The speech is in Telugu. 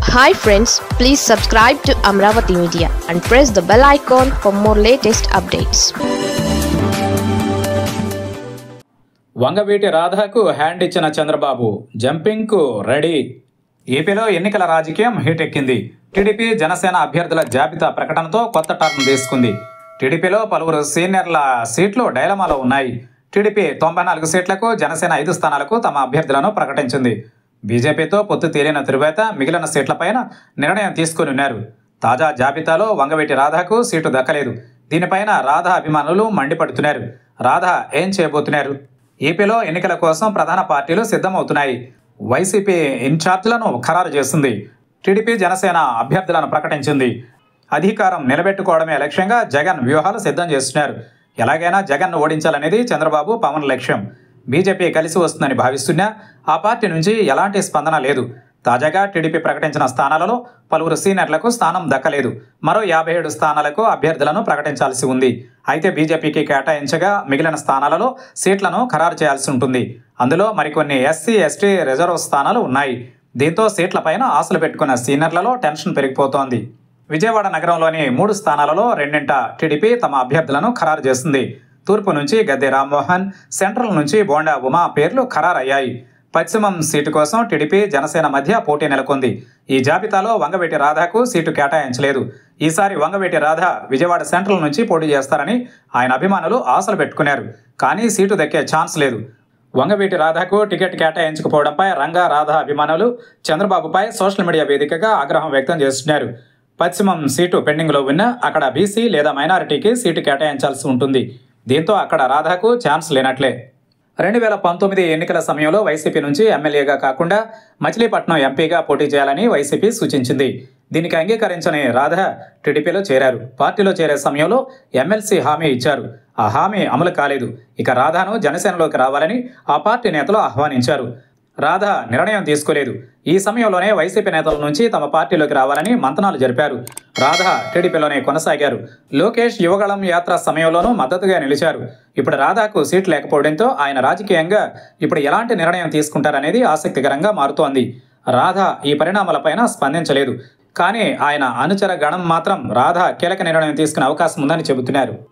hi friends please subscribe to Amaravati media and press the bell icon for more latest updates Vangaveeti రాధాకు హ్యాండ్ ఇచ్చిన చంద్రబాబు జంపింగ్కు రెడీ ఏపీలో ఎన్నికల రాజకీయం హీట్ ఎక్కింది టీడీపీ జనసేన అభ్యర్థుల జాబితా ప్రకటనతో కొత్త టర్న్ తీసుకుంది టీడీపీలో పలువురు సీనియర్ల సీట్లు డైలమాలో ఉన్నాయి టీడీపీ తొంభై నాలుగు సీట్లకు జనసేన ఐదు స్థానాలకు తమ అభ్యర్థులను ప్రకటించింది బీజేపీతో పొత్తు తేలిన తరువాత మిగిలిన సీట్లపైన నిర్ణయం తీసుకుని ఉన్నారు తాజా జాబితాలో వంగవీటి రాధాకు సీటు దక్కలేదు దీనిపైన రాధా అభిమానులు మండిపడుతున్నారు రాధా ఏం చేయబోతున్నారు ఏపీలో ఎన్నికల కోసం ప్రధాన పార్టీలు సిద్ధమవుతున్నాయి వైసీపీ ఇన్ఛార్జ్లను ఖరారు చేసింది టీడీపీ జనసేన అభ్యర్థులను ప్రకటించింది అధికారం నిలబెట్టుకోవడమే లక్ష్యంగా జగన్ వ్యూహాలు సిద్ధం చేస్తున్నారు ఎలాగైనా జగన్ను ఓడించాలనేది చంద్రబాబు పవన్ లక్ష్యం బీజేపీ కలిసి వస్తుందని భావిస్తున్నా ఆ పార్టీ నుంచి ఎలాంటి స్పందన లేదు తాజాగా టీడీపీ ప్రకటించిన స్థానాలలో పలువురు సీనియర్లకు స్థానం దక్కలేదు మరో యాభై ఏడు స్థానాలకు అభ్యర్థులను ప్రకటించాల్సి ఉంది అయితే బీజేపీకి కేటాయించగా మిగిలిన స్థానాలలో సీట్లను ఖరారు చేయాల్సి ఉంటుంది అందులో మరికొన్ని ఎస్సీ ఎస్టీ రిజర్వ్ స్థానాలు ఉన్నాయి దీంతో సీట్లపైన ఆశలు పెట్టుకున్న సీనియర్లలో టెన్షన్ పెరిగిపోతోంది విజయవాడ నగరంలోని మూడు స్థానాలలో రెండింట టీడీపీ తమ అభ్యర్థులను ఖరారు చేసింది తూర్పు నుంచి గద్దె రామ్మోహన్ సెంట్రల్ నుంచి బోండా ఉమా పేర్లు ఖరారయ్యాయి పశ్చిమం సీటు కోసం టీడీపీ జనసేన మధ్య పోటీ నెలకొంది ఈ జాబితాలో వంగవీటి రాధాకు సీటు కేటాయించలేదు ఈసారి వంగవీటి రాధ విజయవాడ సెంట్రల్ నుంచి పోటీ చేస్తారని ఆయన అభిమానులు ఆశలు పెట్టుకున్నారు కానీ సీటు దక్కే ఛాన్స్ లేదు వంగవీటి రాధాకు టికెట్ కేటాయించకపోవడంపై రంగా రాధా అభిమానులు చంద్రబాబుపై సోషల్ మీడియా వేదికగా ఆగ్రహం వ్యక్తం చేస్తున్నారు పశ్చిమం సీటు పెండింగ్లో ఉన్న అక్కడ బీసీ లేదా మైనారిటీకి సీటు కేటాయించాల్సి ఉంటుంది దీంతో అక్కడ రాధాకు ఛాన్స్ లేనట్లే రెండు వేల పంతొమ్మిది ఎన్నికల సమయంలో వైసీపీ నుంచి ఎమ్మెల్యేగా కాకుండా మచిలీపట్నం ఎంపీగా పోటీ చేయాలని వైసీపీ సూచించింది దీనికి అంగీకరించని రాధ టీడీపీలో చేరారు పార్టీలో చేరే సమయంలో ఎమ్మెల్సీ హామీ ఇచ్చారు ఆ హామీ అమలు కాలేదు ఇక రాధాను జనసేనలోకి రావాలని ఆ పార్టీ నేతలు ఆహ్వానించారు రాధ నిర్ణయం తీసుకోలేదు ఈ సమయంలోనే వైసీపీ నేతల నుంచి తమ పార్టీలోకి రావాలని మంతనాలు జరిపారు రాధ టీడీపీలోనే కొనసాగారు లోకేష్ యువగళం యాత్ర సమయంలోనూ మద్దతుగా నిలిచారు ఇప్పుడు రాధాకు సీట్ లేకపోవడంతో ఆయన రాజకీయంగా ఇప్పుడు ఎలాంటి నిర్ణయం తీసుకుంటారనేది ఆసక్తికరంగా మారుతోంది రాధ ఈ పరిణామాలపైన స్పందించలేదు కానీ ఆయన అనుచర గణం మాత్రం రాధ కీలక నిర్ణయం తీసుకునే అవకాశం ఉందని చెబుతున్నారు